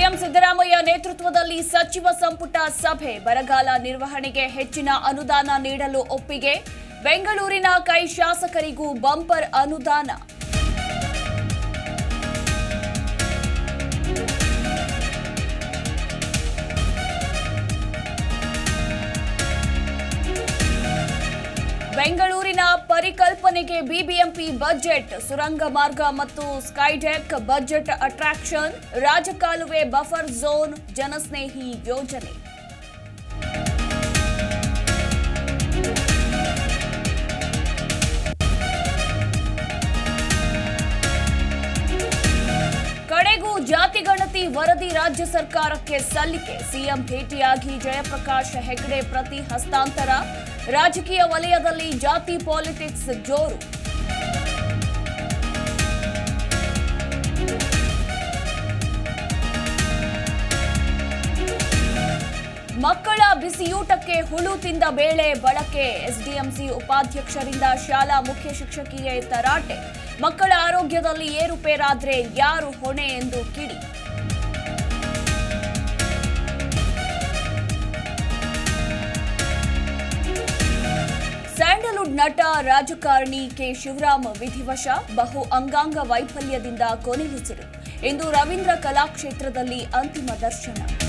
CM Siddaramaiah ನೇತೃತ್ವದಲ್ಲಿ ಸಚಿವ ಸಂಪುಟ ಸಭೆ ಬರಗಾಲ ನಿರ್ವಹಣೆಗೆ ಹೆಚ್ಚಿನ ಅನುದಾನ ನೀಡಲು ಒಪ್ಪಿಗೆ ಬೆಂಗಳೂರಿನ ಕೈ ಶಾಸಕರಿಗೂ ಬಂಪರ್ ಅನುದಾನ ಬೆಂಗಳೂರಿನ ಪರಿಕಲ್ಪನೆಗೆ ಬಿಬಿಎಂಪಿ ಬಜೆಟ್ ಸುರಂಗ ಮಾರ್ಗ ಮತ್ತು ಸ್ಕೈಡೆಕ್ ಬಜೆಟ್ ಅಟ್ರಾಕ್ಷನ್ ರಾಜಕಾಲುವೆ ಬಫರ್ ಝೋನ್ ಜನಸ್ನೇಹಿ ಯೋಜನೆ ಕಡೆಗೂ ಜಾತಿ ಗಣತಿ ವರದಿ ರಾಜ್ಯ ಸರ್ಕಾರಕ್ಕೆ ಸಲ್ಲಿಕೆ ಸಿಎಂ ಭೇಟಿಯಾಗಿ ಜಯಪ್ರಕಾಶ್ ಹೆಗಡೆ ಪ್ರತಿ ಹಸ್ತಾಂತರ ರಾಜಕೀಯ ವಲಯದಲ್ಲಿ ಜಾತಿ ಪಾಲಿಟಿಕ್ಸ್ ಜೋರು ಮಕ್ಕಳ ಬಿಸಿಯೂಟಕ್ಕೆ ಹುಳು ತಿಂದ ಬೇಳೆ ಬಳಕೆ ಎಸ್ಡಿಎಂಸಿ ಉಪಾಧ್ಯಕ್ಷರಿಂದ ಶಾಲಾ ಮುಖ್ಯ ಶಿಕ್ಷಕಿಗೆ ತರಾಟೆ ಮಕ್ಕಳ ಆರೋಗ್ಯದಲ್ಲಿ ಏರುಪೇರಾದ್ರೆ ಯಾರು ಹೊಣೆ ಎಂದು ಕಿಡಿ ಸ್ಯಾಂಡಲ್ವುಡ್ ನಟ ರಾಜಕಾರಣಿ ಕೆ ಶಿವರಾಮ್ ವಿಧಿವಶ ಬಹು ಅಂಗಾಂಗ ವೈಫಲ್ಯದಿಂದ ಕೊನೆಯುಸಿರು ಇಂದು ರವೀಂದ್ರ ಕಲಾಕ್ಷೇತ್ರದಲ್ಲಿ ಅಂತಿಮ ದರ್ಶನ